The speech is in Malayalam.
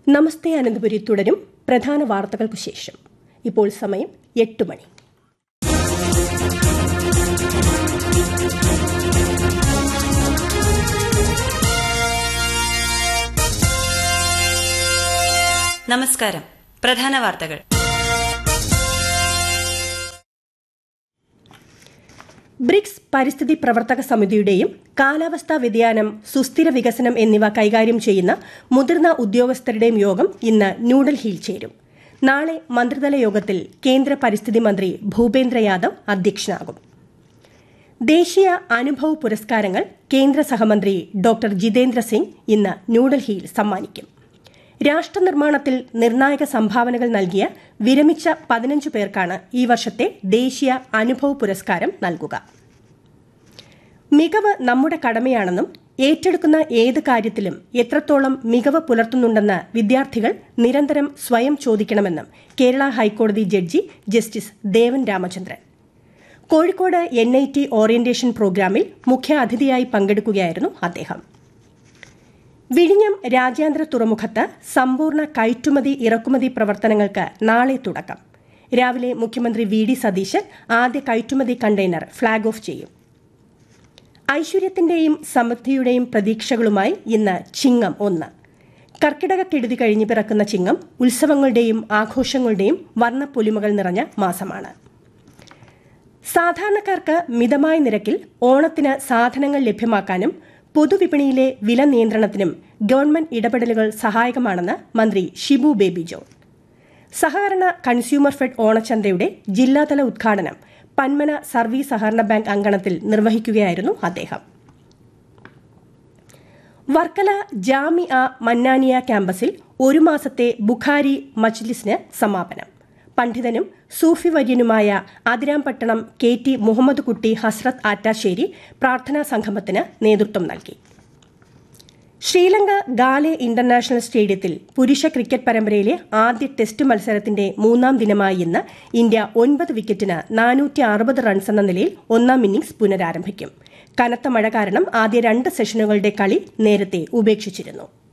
നമസ്തേ അനന്തപുരി തുടരും പ്രധാന വാർത്തകൾക്കു ശേഷം ഇപ്പോൾ സമയം എട്ട് മണി നമസ്കാരം പ്രധാന വാർത്തകൾ ബ്രിക്സ് പരിസ്ഥിതി പ്രവർത്തക സമിതിയുടെയും കാലാവസ്ഥാ വ്യതിയാനം സുസ്ഥിര വികസനം എന്നിവ കൈകാര്യം ചെയ്യുന്ന മുതിർന്ന ഉദ്യോഗസ്ഥരുടെയും യോഗം ഇന്ന് ന്യൂഡൽഹിയിൽ ചേരും നാളെ മന്ത്രിതല യോഗത്തിൽ കേന്ദ്ര പരിസ്ഥിതി മന്ത്രി ഭൂപേന്ദ്ര യാദവ് അധ്യക്ഷനാകും ദേശീയ അനുഭവ് പുരസ്കാരങ്ങൾ കേന്ദ്ര സഹമന്ത്രി ഡോക്ടർ ജിതേന്ദ്ര സിംഗ് ഇന്ന് ന്യൂഡൽഹിയിൽ സമ്മാനിക്കും രാഷ്ട്രനിർമ്മാണത്തിൽ നിർണായക സംഭാവനകൾ നൽകിയ വിരമിച്ച പതിനഞ്ച് പേർക്കാണ് ഈ വർഷത്തെ ദേശീയ അനുഭവ് പുരസ്കാരം നൽകുക മികവ് നമ്മുടെ കടമയാണെന്നും ഏറ്റെടുക്കുന്ന ഏത് കാര്യത്തിലും എത്രത്തോളം മികവ് പുലർത്തുന്നുണ്ടെന്ന് വിദ്യാർത്ഥികൾ നിരന്തരം സ്വയം ചോദിക്കണമെന്നും കേരള ഹൈക്കോടതി judge justice Devan Ramachandran Kozhikode N I T orientation പ്രോഗ്രാമിൽ മുഖ്യാതിഥിയായി പങ്കെടുക്കുകയായിരുന്നു അദ്ദേഹം വിഴിഞ്ഞം രാജ്യാന്തര തുറമുഖത്ത് സമ്പൂർണ്ണ കയറ്റുമതി ഇറക്കുമതി പ്രവർത്തനങ്ങൾക്ക് നാളെ തുടക്കം രാവിലെ മുഖ്യമന്ത്രി വി ഡി സതീശൻ ആദ്യ കയറ്റുമതി കണ്ടെയ്നർ ഫ്ളാഗ് ഓഫ് ചെയ്യും ഐശ്വര്യത്തിന്റെയും സമൃദ്ധിയുടെയും പ്രതീക്ഷകളുമായി ഇന്ന് ചിങ്ങം ഒന്ന് കർക്കിടക കെടുതി കഴിഞ്ഞ് പിറക്കുന്ന ചിങ്ങം ഉത്സവങ്ങളുടെയും ആഘോഷങ്ങളുടെയും വർണ്ണപ്പൊലിമകൾ നിറഞ്ഞ മാസമാണ് സാധാരണക്കാർക്ക് മിതമായ നിരക്കിൽ ഓണത്തിന് സാധനങ്ങൾ ലഭ്യമാക്കാനും പൊതുവിപണിയിലെ വില നിയന്ത്രണത്തിനും ഗവൺമെന്റ് ഇടപെടലുകൾ സഹായകമാണെന്ന് മന്ത്രി ഷിബു ബേബി ജോൺ സഹകരണ കൺസ്യൂമർ ഫെഡ് ഓണച്ചന്തയുടെ ജില്ലാതല ഉദ്ഘാടനം പന്മന സർവീസ് സഹകരണ ബാങ്ക് അങ്കണത്തിൽ നിർവഹിക്കുകയായിരുന്നു അദ്ദേഹം വർക്കല ജാമിഅ മന്നാനിയ ക്യാമ്പസിൽ ഒരു മാസത്തെ ബുഖാരി മജ്ലിസിന് സമാപനം പണ്ഡിതനും സൂഫി വര്യനുമായ അതിരാംപട്ടണം കെ ടി മുഹമ്മദ് കുട്ടി ഹസ്രത്ത് ആറ്റാശ്ശേരി പ്രാർത്ഥനാ സംഗമത്തിന് നേതൃത്വം നൽകി ശ്രീലങ്ക ഗാലെ ഇന്റർനാഷണൽ സ്റ്റേഡിയത്തിൽ പുരുഷ ക്രിക്കറ്റ് പരമ്പരയിലെ ആദ്യ ടെസ്റ്റ് മത്സരത്തിന്റെ മൂന്നാം ദിനമായ ഇന്ന് ഇന്ത്യ ഒൻപത് വിക്കറ്റിന് നാനൂറ്റി അറുപത് റൺസ് എന്ന നിലയിൽ ഒന്നാം ഇന്നിംഗ്സ് പുനരാരംഭിക്കും കനത്ത മഴ കാരണം ആദ്യ രണ്ട് സെഷനുകളുടെ കളി നേരത്തെ ഉപേക്ഷിച്ചിരുന്നു